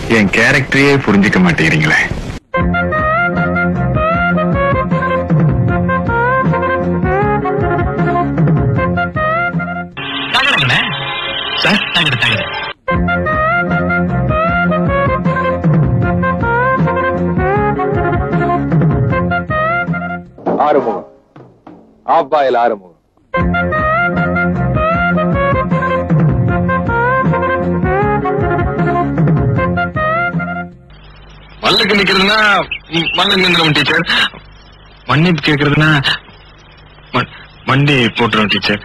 என் கேரக்டரையே புரிஞ்சுக்க மாட்டேங்கிறீங்களே தகடுங்கண்ணே சார் தகடு தகடு ஆறுமுகம் ஆஃப் பாயில் ஆறுமுகம் மல்லுக்கு நிக்கிறதுனா ம், மல்லு நின்றுடும் டீச்சர் மன்னிப்பு கேக்குறதுனா ம- மண்டி போட்டுரும் டீச்சர்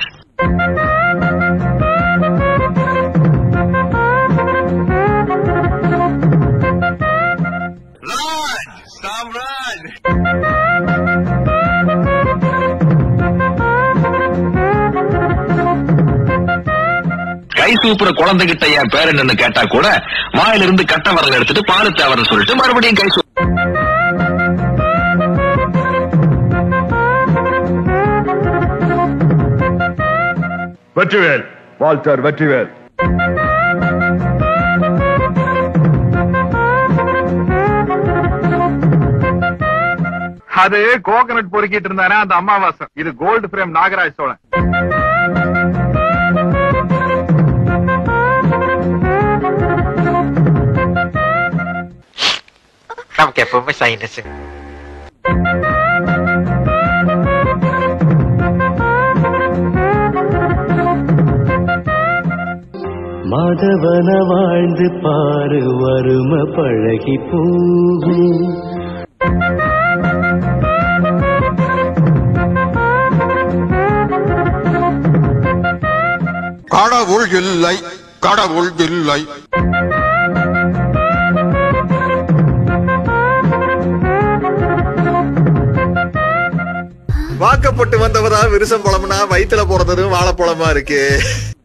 கை சூப்புற குழந்தைகிட்ட என் பேர் என்னன்னு கேட்டா கூட வாயிலிருந்து கட்ட வரல எடுத்துட்டு பாலு தேவரன்னு சொல்லிட்டு மறுபடியும் கை சூ வெற்றிவேல் வால்டர் வெற்றிவேல் அது கோகனட் பொறுக்கிட்டு இருந்தானே அந்த அமாவாசை இது கோல்டு பிரேம் நாகராஜ் சோழன் நமக்கு எப்பவுமே சைனஸ் மாதவன வாழ்ந்து பாரு வறும பழகி போகும் கடவுள் இல்லை கடவுள் இல்லை வாக்கப்பட்டு வந்தவரா விருசம் பழம்னா வயித்துல போறதும் வாழைப்பழமா இருக்கு